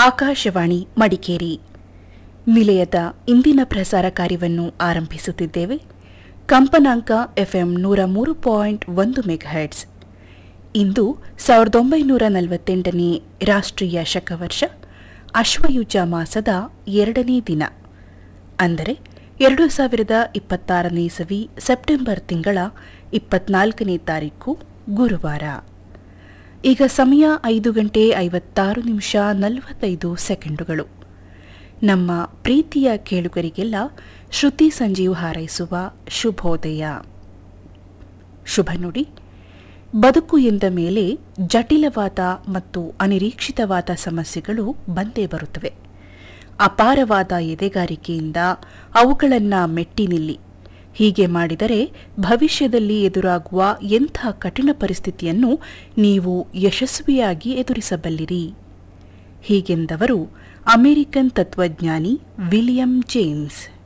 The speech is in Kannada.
ಆಕಾಶವಾಣಿ ಮಡಿಕೇರಿ ನಿಲಯದ ಇಂದಿನ ಪ್ರಸಾರ ಕಾರ್ಯವನ್ನು ಆರಂಭಿಸುತ್ತಿದ್ದೇವೆ ಕಂಪನಾಂಕ ಎಫ್ಎಂ ನೂರ ಮೂರು ಪಾಯಿಂಟ್ ಒಂದು ಮೆಗಾಹೆಟ್ಸ್ ಇಂದು ಸಾವಿರದ ಒಂಬೈನೂರ ನಲವತ್ತೆಂಟನೇ ರಾಷ್ಟ್ರೀಯ ಶಕವರ್ಷ ಅಶ್ವಯುಜ ಮಾಸದ ಎರಡನೇ ದಿನ ಅಂದರೆ ಎರಡು ಸಾವಿರದ ಇಪ್ಪತ್ತಾರನೇ ಇಸವಿ ಸೆಪ್ಟೆಂಬರ್ ತಿಂಗಳ ಇಪ್ಪತ್ನಾಲ್ಕನೇ ತಾರೀಕು ಗುರುವಾರ ಈಗ ಸಮಯ ಐದು ಗಂಟೆ ಐವತ್ತಾರು ನಿಮಿಷ ನಲವತ್ತೈದು ಸೆಕೆಂಡುಗಳು ನಮ್ಮ ಪ್ರೀತಿಯ ಕೇಳುಗರಿಗೆಲ್ಲ ಶ್ರುತಿ ಸಂಜೀವ್ ಹಾರೈಸುವ ಶುಭೋದಯ ಶುಭ ನುಡಿ ಬದುಕು ಎಂದ ಮೇಲೆ ಜಟಿಲವಾದ ಮತ್ತು ಅನಿರೀಕ್ಷಿತವಾದ ಸಮಸ್ಯೆಗಳು ಬಂದೇ ಬರುತ್ತವೆ ಅಪಾರವಾದ ಎದೆಗಾರಿಕೆಯಿಂದ ಅವುಗಳನ್ನು ಮೆಟ್ಟಿ ನಿಲ್ಲಿ ಹೀಗೆ ಮಾಡಿದರೆ ಭವಿಷ್ಯದಲ್ಲಿ ಎದುರಾಗುವ ಎಂಥ ಕಠಿಣ ಪರಿಸ್ಥಿತಿಯನ್ನು ನೀವು ಯಶಸ್ವಿಯಾಗಿ ಎದುರಿಸಬಲ್ಲಿರಿ ಹೀಗೆಂದವರು ಅಮೆರಿಕನ್ ತತ್ವಜ್ಞಾನಿ ವಿಲಿಯಂ ಜೇಮ್ಸ್